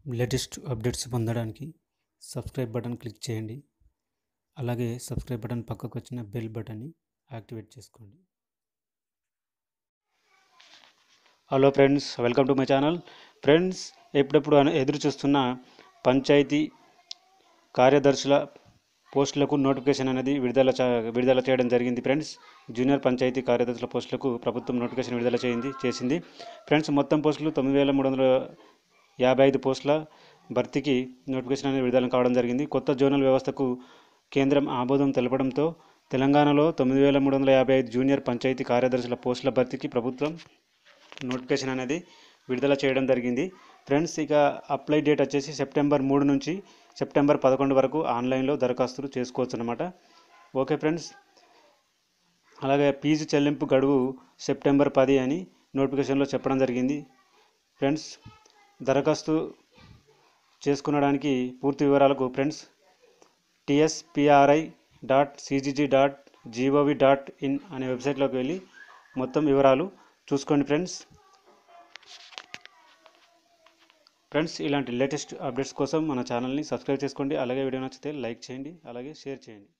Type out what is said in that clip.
latest updates పొందడానికి subscribe button click చేయండి అలాగే సబ్స్క్రైబ్ బటన్ పక్కకు వచ్చిన బెల్ బటన్ని యాక్టివేట్ చేసుకోండి hello friends welcome to my channel friends ఎప్పుడెప్పుడు అన- ఎదురు చూస్తున్న పంచాయతీ కార్యదర్శుల పోస్టులకు నోటిఫికేషన్ అనేది విడుదల చ- విడుదల చేయడం జరిగింది ఫ్రెండ్స్ జూనియర్ పంచాయతీ కార్యదర్శుల పోస్టులకు ప్రభుత్వం నోటిఫికేషన్ విడుదల చేయింది చేసింది ఫ్రెండ్స్ మొత్తం పోస్టులు తొమ్మిది వేల మూడు వందల యాభై ఐదు పోస్టుల భర్తీకి నోటిఫికేషన్ అనేది విడుదల కావడం జరిగింది కొత్త జోనల్ వ్యవస్థకు కేంద్రం ఆమోదం తెలపడంతో తెలంగాణలో తొమ్మిది వేల మూడు వందల యాభై ఐదు జూనియర్ పంచాయతీ కార్యదర్శుల పోస్టుల భర్తీకి ప్రభుత్వం నోటిఫికేషన్ అనేది విడుదల చేయడం జరిగింది ఫ్రెండ్స్ ఇక అప్లై డేట్ వచ్చేసి సెప్టెంబర్ మూడు నుంచి సెప్టెంబర్ పదకొండు వరకు ఆన్లైన్లో దరఖాస్తులు చేసుకోవచ్చు అనమాట ఓకే ఫ్రెండ్స్ అలాగే ఫీజు చెల్లింపు గడువు సెప్టెంబర్ పది అని నోటిఫికేషన్లో చెప్పడం జరిగింది ఫ్రెండ్స్ దరఖాస్తు చేసుకునడానికి పూర్తి వివరాలకు friends TSPRI dot CGG dot GOV dot in అనే వెబ్సైట్లోకి వెళ్ళి మొత్తం వివరాలు చూసుకోండి ఫ్రెండ్స్ ఫ్రెండ్స్ ఇలాంటి లేటెస్ట్ అప్డేట్స్ కోసం మన ఛానల్ని సబ్స్క్రైబ్ చేసుకోండి అలాగే వీడియో నచ్చితే లైక్ చేయండి అలాగే షేర్ చేయండి